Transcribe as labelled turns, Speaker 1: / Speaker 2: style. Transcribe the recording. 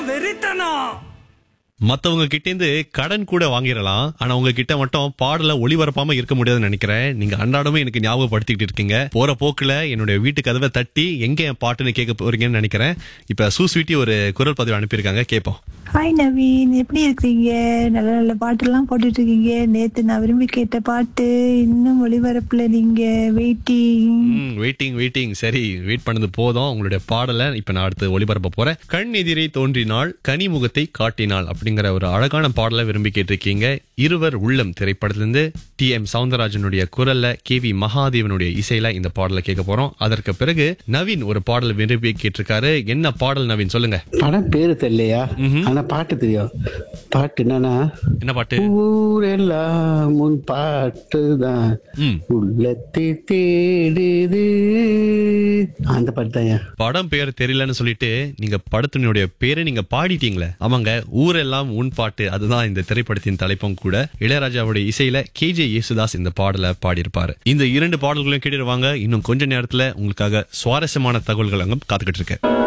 Speaker 1: வெறித்தனம்
Speaker 2: மத்தவங்க கிட்ட இருந்து கடன் கூட வாங்கிடலாம் ஆனா உங்க கிட்ட மட்டும் பாடல ஒளிபரப்பாம இருக்க முடியாதுன்னு நினைக்கிறேன் நீங்க அன்றாடமே எனக்கு ஞாபகப்படுத்திட்டு இருக்கீங்க போற போக்குல என்னுடைய வீட்டு கதவை தட்டி எங்க என் பாட்டுன்னு கேட்க போறீங்கன்னு நினைக்கிறேன் இப்ப சூஸ்வீட்டி ஒரு குரல் பதிவு அனுப்பியிருக்காங்க கேட்போம்
Speaker 3: ஹாய் நவீன் எப்படி இருக்கீங்க நல்ல நல்ல பாட்டெல்லாம் போட்டுட்டு இருக்கீங்க நேத்து நான் விரும்பி கேட்ட பாட்டு இன்னும் ஒளிபரப்புல நீங்க வெயிட்டிங்
Speaker 2: வெயிட்டிங் வெயிட்டிங் சரி வெயிட் பண்ணது போதும் உங்களுடைய பாடலை இப்ப நான் அடுத்து ஒளிபரப்ப போறேன் கண் எதிரே தோன்றினாள் கனிமுகத்தை காட்டினாள் அப்படிங்கிற ஒரு அழகான பாடலை விரும்பி கேட்டிருக்கீங்க இருவர் உள்ளம் திரைப்படத்திலிருந்து டி எம் சவுந்தரராஜனுடைய குரல்ல கே வி மகாதேவனுடைய இசையில இந்த பாடலை கேட்க போறோம் அதற்கு பிறகு நவீன் ஒரு பாடல் விரும்பி கேட்டிருக்காரு என்ன பாடல் நவீன் சொல்லுங்க
Speaker 4: படம் பேரு தெரியலையா ஆனா பாட்டு தெரியும் பாட்டு என்னன்னா
Speaker 2: என்ன பாட்டு
Speaker 4: ஊரெல்லாம் உன் பாட்டு தான்
Speaker 2: ம்.
Speaker 4: உள்ளத்தை தேடுது அந்த பாட்டு தான்
Speaker 2: படம் பேர் தெரியலன்னு சொல்லிட்டு நீங்க படத்தினுடைய பேரை நீங்க பாடிட்டீங்களே ஆமாங்க ஊரெல்லாம் உன் பாட்டு அதுதான் இந்த திரைப்படத்தின் தலைப்பும் கூட இளையராஜாவுடைய இசையில கே ஜே யேசுதாஸ் இந்த பாடலை பாடியிருப்பாரு இந்த இரண்டு பாடல்களையும் கேட்டுருவாங்க இன்னும் கொஞ்ச நேரத்துல உங்களுக்காக சுவாரஸ்யமான தகவல்கள் அங்க காத்துக்கிட்டு இருக்கு